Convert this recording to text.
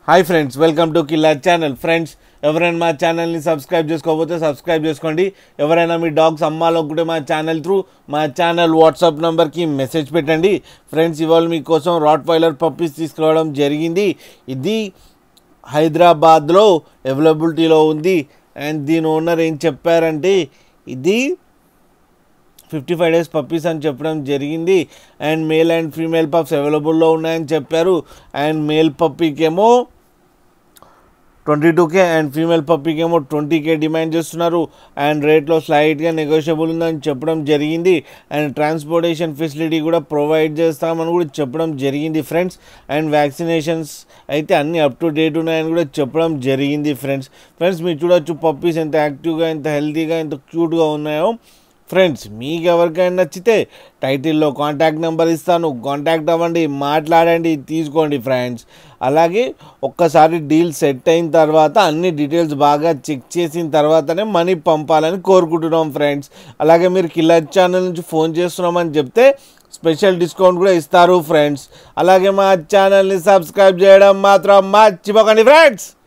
hi friends welcome to killer channel friends ఎవరైనా మా ఛానల్ని సబ్స్క్రైబ్ చేసుకోకపోతే సబ్స్క్రైబ్ చేసుకోండి ఎవరైనా మీ డాగ్స్ అమ్మాలనుకుంటే మా ఛానల్ త్రూ మా ఛానల్ వాట్సాప్ నెంబర్కి మెసేజ్ పెట్టండి ఫ్రెండ్స్ ఇవాళ మీకోసం రాట్ వైలర్ పప్పీస్ తీసుకురావడం జరిగింది ఇది హైదరాబాద్లో అవైలబిలిటీలో ఉంది అండ్ దీని ఓనర్ ఏం చెప్పారంటే ఇది ఫిఫ్టీ ఫైవ్ డేస్ పప్పీస్ అని చెప్పడం జరిగింది and male and female pups అవైలబుల్లో ఉన్నాయని చెప్పారు అండ్ మేల్ పప్పీకేమో ట్వంటీ టూకే అండ్ ఫీమేల్ పప్పీకేమో ట్వంటీకే డిమాండ్ చేస్తున్నారు అండ్ రేట్లో స్లైట్గా నెగోషియబుల్ ఉందని చెప్పడం జరిగింది అండ్ ట్రాన్స్పోర్టేషన్ ఫెసిలిటీ కూడా ప్రొవైడ్ చేస్తామని కూడా చెప్పడం జరిగింది ఫ్రెండ్స్ అండ్ వ్యాక్సినేషన్స్ అయితే అన్నీ అప్ టు డేట్ ఉన్నాయని కూడా చెప్పడం జరిగింది ఫ్రెండ్స్ ఫ్రెండ్స్ మీరు చూడొచ్చు పప్పీస్ ఎంత యాక్టివ్గా ఎంత హెల్తీగా ఎంత క్యూట్గా ఉన్నాయో ఫ్రెండ్స్ మీకు ఎవరికైనా నచ్చితే టైటిల్లో కాంటాక్ట్ నెంబర్ ఇస్తాను కాంటాక్ట్ అవ్వండి మాట్లాడండి తీసుకోండి ఫ్రెండ్స్ అలాగే ఒక్కసారి డీల్ సెట్ అయిన తర్వాత అన్ని డీటెయిల్స్ బాగా చెక్ చేసిన తర్వాతనే మనీ పంపాలని కోరుకుంటున్నాం ఫ్రెండ్స్ అలాగే మీరు కిల్లర్ ఛానల్ నుంచి ఫోన్ చేస్తున్నామని చెప్తే స్పెషల్ డిస్కౌంట్ కూడా ఇస్తారు ఫ్రెండ్స్ అలాగే మా ఛానల్ని సబ్స్క్రైబ్ చేయడం మాత్రం మర్చిపోకండి ఫ్రెండ్స్